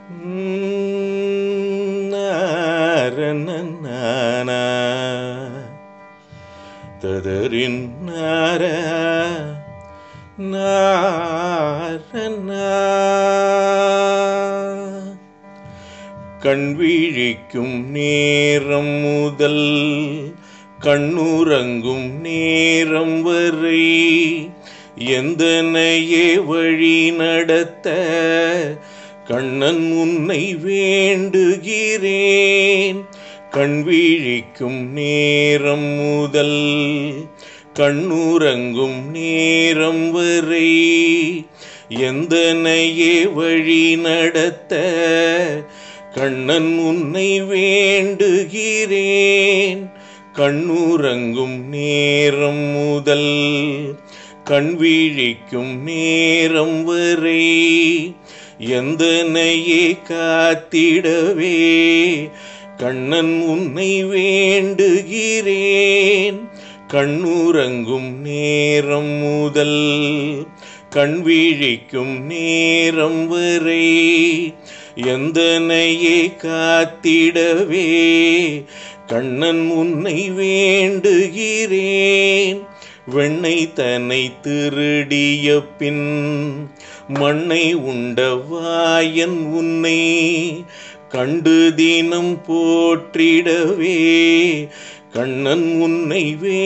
நாரணனானா. ததறின் நார நாரணா. கண் விழிக்கும் நேரம் முதல் கண்ணுறங்கும் நேரம் வரை எந்தனையே வழி நடத்த கண்ணன் உன்னை வேண்டுகிறேன் கண் விழிக்கும் நேரம் முதல் கண்ணுறங்கும் நேரம் வரை எந்தனையே வழி நடத்த கண்ணன் உன்னை வேண்டுகிறேன் கண்ணுறங்கும் நேரம் முதல் கண் விழிக்கும் நேரம் வரை எந்தனையே காத்திடவே கண்ணன் உன்னை வேண்டுகிறேன் கண்ணுறங்கும் நேரம் முதல் கண் விழிக்கும் நேரம் வரை எந்தனையே காத்திடவே கண்ணன் உன்னை வேண்டுகிறேன் வெண்ணை தன்னை திருடிய பின் மண்ணை உண்ட வாயன் உன்னை கண்டு தினம் போற்றிடவே கண்ணன் உன்னை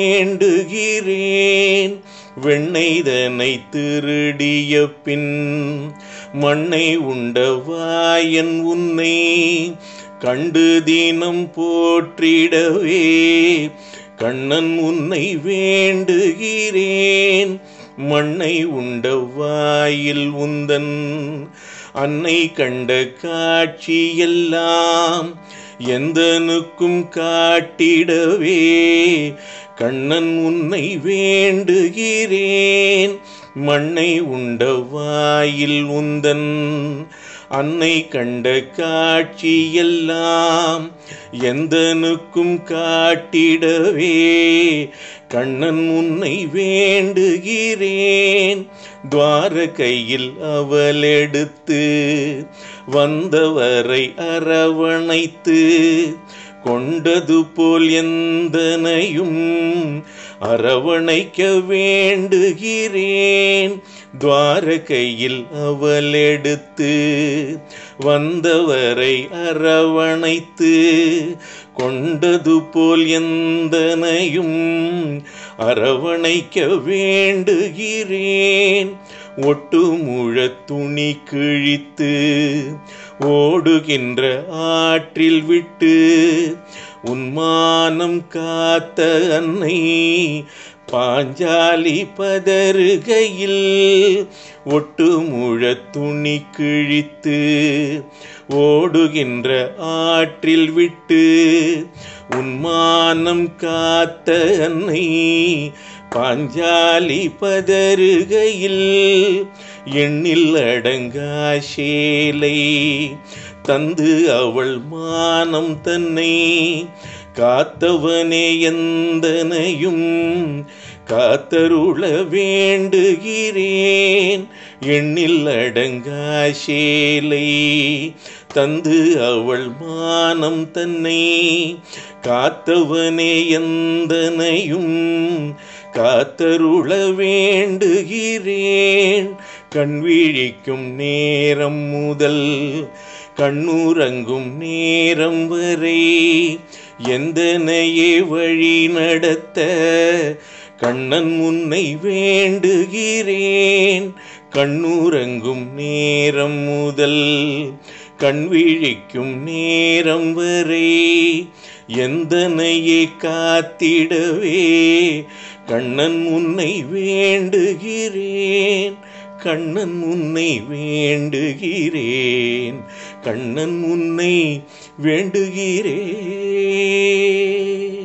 வேண்டுகிறேன் வெண்ணெய்தனை திருடிய பின் மண்ணை உண்ட வாயன் உன்னை கண்டு தினம் போற்றிடவே கண்ணன் உன்னை வேண்டுகிறேன் மண்ணை உண்ட வாயில் உந்தன் அன்னை கண்ட காட்சியெல்லாம் எந்தனுக்கும் காட்டிடவே கண்ணன் உன்னை வேண்டுகிறேன் மண்ணை உண்ட வாயில் உந்தன் அன்னை கண்ட காட்சியெல்லாம் எந்தனுக்கும் காட்டிடவே கண்ணன் உன்னை வேண்டுகிறேன் துவாரகையில் அவள் எடுத்து வந்தவரை அரவணைத்து கொண்டது போல் எந்தனையும் அரவணைக்க வேண்டுகிறேன் துவாரகையில் அவள் எடுத்து வந்தவரை அரவணைத்து கொண்டது போல் எந்தனையும் அரவணைக்க வேண்டுகிறேன் ஒட்டு முழ துணி கிழித்து ஓடுகின்ற ஆற்றில் விட்டு உன்மானம் காத்த அன்னை பாஞ்சாலி பதறுகையில் ஒட்டு முழ துணி கிழித்து ஓடுகின்ற ஆற்றில் விட்டு உன்மானம் காத்த அன்னை பாஞ்சாலி பதறுகையில் எண்ணில் அடங்கா சேலை தந்து அவள் மானம் தன்னை காத்தவனே எந்தனையும் காத்தருள வேண்டுகிறேன் எண்ணில் அடங்கா சேலை தந்து அவள் மானம் தன்னை காத்தவனே எந்தனையும் காத்தருள வேண்டுகிறேன் கண் விழிக்கும் நேரம் முதல் கண்ணுறங்கும் நேரம் வரை எந்தனையே வழி நடத்த கண்ணன் உன்னை வேண்டுகிறேன் கண்ணுறங்கும் நேரம் முதல் கண் விழிக்கும் நேரம் வரை எந்தனையே காத்திடவே கண்ணன் உன்னை வேண்டுகிறேன் கண்ணன் உன்னை வேண்டுகிறேன் கண்ணன் உன்னை வேண்டுகிறேன்